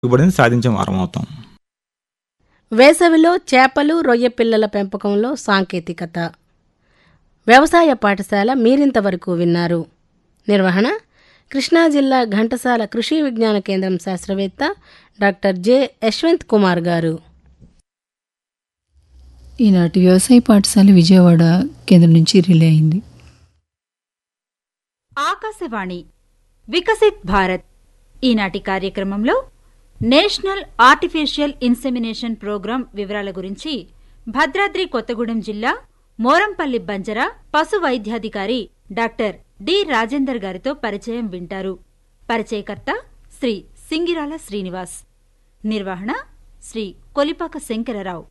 దిగుబడిని సాధించే వారం అవుతాం వేసవిలో చేపలు రొయ్య పిల్లల పెంపకంలో సాంకేతికత వ్యవసాయ పాఠశాల మీరింతవరకు విన్నారు నిర్వహణ కృష్ణా జిల్లా ఘంటసాల కృషి విజ్ఞాన కేంద్రం శాస్త్రవేత్త డాక్టర్ జె యశ్వంత్ కుమార్ గారు ఈనాటి వ్యవసాయ పాఠశాల విజయవాడ కేంద్రం నుంచి రిలే అయింది ఆకాశవాణి వికసిత్ భారత్ ఈనాటి కార్యక్రమంలో నేషనల్ ఆర్టిఫిషియల్ ఇన్సెమినేషన్ ప్రోగ్రాం వివరాల గురించి భద్రాద్రి కొత్తగూడెం జిల్లా మోరంపల్లి బంజర పశు వైద్యాధికారి డాక్టర్ డి రాజేందర్ గారితో పరిచయం వింటారు పరిచయకర్త శ్రీ సింగిరాల శ్రీనివాస్ నిర్వహణ శ్రీ కొలిపాక శంకరరావు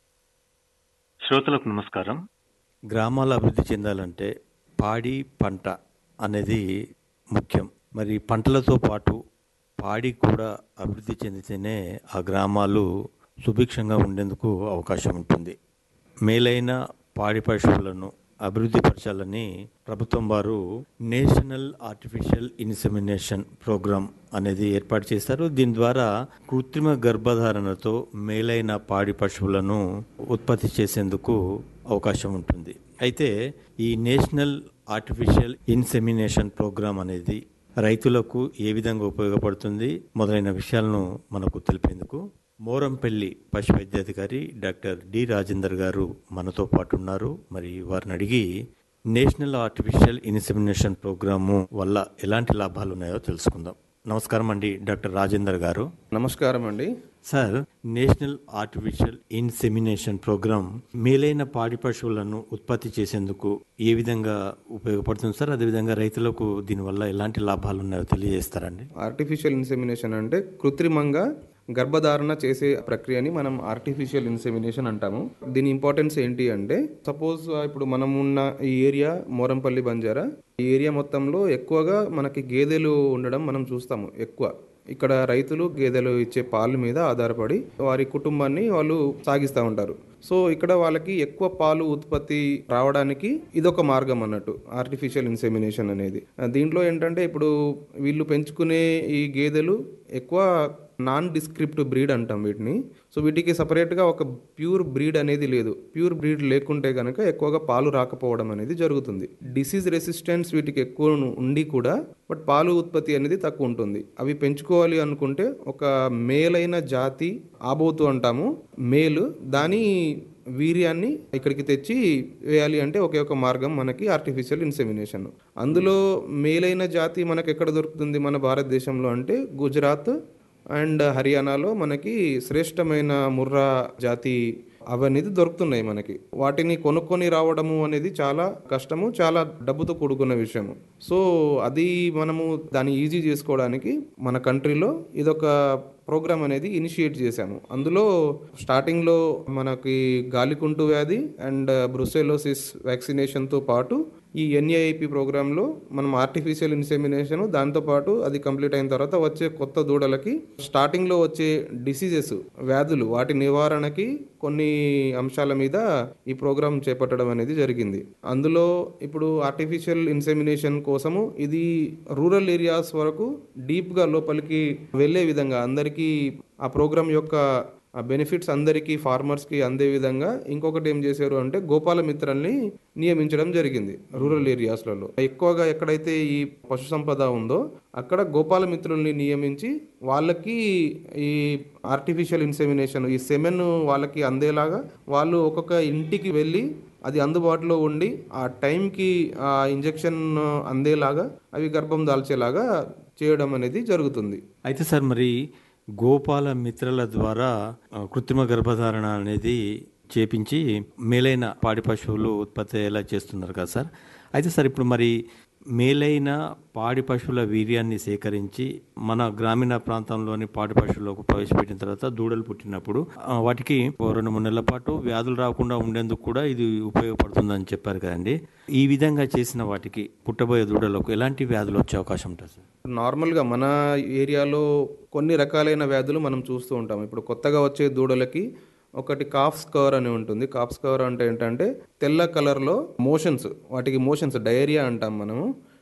శ్రోతలకు నమస్కారం గ్రామాలు అభివృద్ధి చెందాలంటే పాడి పంట అనేది ముఖ్యం మరి పంటలతో పాటు పాడి కూడా అభివృద్ధి చెందితేనే ఆ గ్రామాలు సుభిక్షంగా ఉండేందుకు అవకాశం ఉంటుంది మేలైన పాడి పశువులను అభివృద్ధి పరచాలని ప్రభుత్వం వారు నేషనల్ ఆర్టిఫిషియల్ ఇన్సెమినేషన్ ప్రోగ్రాం అనేది ఏర్పాటు చేశారు దీని ద్వారా కృత్రిమ గర్భధారణతో మేలైన పాడి పశువులను ఉత్పత్తి చేసేందుకు అవకాశం ఉంటుంది అయితే ఈ నేషనల్ ఆర్టిఫిషియల్ ఇన్సెమినేషన్ ప్రోగ్రాం అనేది రైతులకు ఏ విధంగా ఉపయోగపడుతుంది మొదలైన విషయాలను మనకు తెలిపేందుకు మోరంపల్లి పశు వైద్యాధికారి డాక్టర్ డి రాజేందర్ గారు మనతో పాటు ఉన్నారు మరి వారిని అడిగి నేషనల్ ఆర్టిఫిషియల్ ఇన్సెమినేషన్ ప్రోగ్రాము వల్ల ఎలాంటి లాభాలు ఉన్నాయో తెలుసుకుందాం నమస్కారం అండి డాక్టర్ రాజేందర్ గారు నమస్కారం అండి sir national artificial insemination programme మేలైన పాడి పశువులను ఉత్పత్తి చేసేందుకు ఏ విధంగా ఉపయోగపడుతుంది సార్ అదేవిధంగా రైతులకు దీనివల్ల ఎలాంటి లాభాలు ఉన్నాయో తెలియజేస్తారండి ఆర్టిఫిషియల్ ఇన్సెమినేషన్ అంటే కృత్రిమంగా గర్భధారణ చేసే ప్రక్రియని మనం ఆర్టిఫిషియల్ ఇన్సెమినేషన్ అంటాము దీని ఇంపార్టెన్స్ ఏంటి అంటే సపోజ్ ఇప్పుడు మనం ఉన్న ఈ ఏరియా మోరంపల్లి బంజారా ఈ ఏరియా మొత్తంలో ఎక్కువగా మనకి గేదెలు ఉండడం మనం చూస్తాము ఎక్కువ ఇక్కడ రైతులు గేదెలు ఇచ్చే పాలు మీద ఆధారపడి వారి కుటుంబాన్ని వాళ్ళు సాగిస్తూ ఉంటారు సో ఇక్కడ వాళ్ళకి ఎక్కువ పాలు ఉత్పత్తి రావడానికి ఇదొక మార్గం అన్నట్టు ఆర్టిఫిషియల్ ఇన్సెమినేషన్ అనేది దీంట్లో ఏంటంటే ఇప్పుడు వీళ్ళు పెంచుకునే ఈ గేదెలు ఎక్కువ నాన్ డిస్క్రిప్టివ్ బ్రీడ్ అంటాం వీటిని సో వీటికి సపరేట్గా ఒక ప్యూర్ బ్రీడ్ అనేది లేదు ప్యూర్ బ్రీడ్ లేకుంటే కనుక ఎక్కువగా పాలు రాకపోవడం అనేది జరుగుతుంది డిసీజ్ రెసిస్టెన్స్ వీటికి ఎక్కువ ఉండి కూడా బట్ పాలు ఉత్పత్తి అనేది తక్కువ ఉంటుంది అవి పెంచుకోవాలి అనుకుంటే ఒక మేలైన జాతి ఆబోతు అంటాము మేలు దాని వీర్యాన్ని ఇక్కడికి తెచ్చి వేయాలి అంటే ఒకే ఒక మార్గం మనకి ఆర్టిఫిషియల్ ఇన్సెమినేషన్ అందులో మేలైన జాతి మనకు ఎక్కడ దొరుకుతుంది మన భారతదేశంలో అంటే గుజరాత్ అండ్ హర్యానాలో మనకి శ్రేష్టమైన ముర్రా జాతి అవనేది దొరుకుతున్నాయి మనకి వాటిని కొనుక్కొని రావడము అనేది చాలా కష్టము చాలా డబ్బుతో కూడుకున్న విషయము సో అది మనము దాన్ని ఈజీ చేసుకోవడానికి మన కంట్రీలో ఇదొక ప్రోగ్రామ్ అనేది ఇనిషియేట్ చేశాము అందులో స్టార్టింగ్లో మనకి గాలికుంటు వ్యాధి అండ్ బ్రుసెలోసిస్ వ్యాక్సినేషన్తో పాటు ఈ ఎన్ఏఐపి ప్రోగ్రాంలో మనం ఆర్టిఫిషియల్ ఇన్సెమినేషన్ దాంతోపాటు అది కంప్లీట్ అయిన తర్వాత వచ్చే కొత్త దూడలకి స్టార్టింగ్లో వచ్చే డిసీజెస్ వ్యాధులు వాటి నివారణకి కొన్ని అంశాల మీద ఈ ప్రోగ్రాం చేపట్టడం అనేది జరిగింది అందులో ఇప్పుడు ఆర్టిఫిషియల్ ఇన్సెమినేషన్ కోసము ఇది రూరల్ ఏరియాస్ వరకు డీప్గా లోపలికి వెళ్ళే విధంగా అందరికీ ఆ ప్రోగ్రాం యొక్క ఆ బెనిఫిట్స్ అందరికీ ఫార్మర్స్కి అందే విధంగా ఇంకొకటి ఏం చేశారు అంటే గోపాల మిత్రల్ని నియమించడం జరిగింది రూరల్ ఏరియాస్లలో ఎక్కువగా ఎక్కడైతే ఈ పశు సంపద ఉందో అక్కడ గోపాల మిత్రుల్ని నియమించి వాళ్ళకి ఈ ఆర్టిఫిషియల్ ఇన్సెమినేషన్ ఈ సెమెన్ వాళ్ళకి అందేలాగా వాళ్ళు ఒక్కొక్క ఇంటికి వెళ్ళి అది అందుబాటులో ఉండి ఆ టైంకి ఆ ఇంజెక్షన్ అందేలాగా అవి గర్భం దాల్చేలాగా చేయడం అనేది జరుగుతుంది అయితే సార్ మరి గోపాల మిత్రల ద్వారా ఆ, కృత్రిమ గర్భధారణ అనేది చేపించి మేలైన పాడి పశువులు ఉత్పత్తి అయ్యేలా చేస్తున్నారు కదా సార్ అయితే సార్ ఇప్పుడు మరి మేలైన పాడి పశువుల వీర్యాన్ని సేకరించి మన గ్రామీణ ప్రాంతంలోని పాడి పశువులకు ప్రవేశపెట్టిన తర్వాత దూడలు పుట్టినప్పుడు ఆ, వాటికి ఓ రెండు మూడు నెలల పాటు వ్యాధులు రాకుండా ఉండేందుకు కూడా ఇది ఉపయోగపడుతుందని చెప్పారు కదండి ఈ విధంగా చేసిన వాటికి పుట్టబోయే దూడలకు ఎలాంటి వ్యాధులు వచ్చే అవకాశం ఉంటుంది సార్ నార్మల్గా మన ఏరియాలో కొన్ని రకాలైన వ్యాధులు మనం చూస్తూ ఉంటాం ఇప్పుడు కొత్తగా వచ్చే దూడలకి ఒకటి కాఫ్ స్కవర్ అని ఉంటుంది కాఫ్ స్కవర్ అంటే ఏంటంటే తెల్ల కలర్లో మోషన్స్ వాటికి మోషన్స్ డయేరియా అంటాం మనము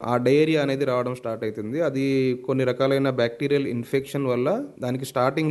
ఆ డయేరియా అనేది రావడం స్టార్ట్ అవుతుంది అది కొన్ని రకాలైన బ్యాక్టీరియల్ ఇన్ఫెక్షన్ వల్ల దానికి స్టార్టింగ్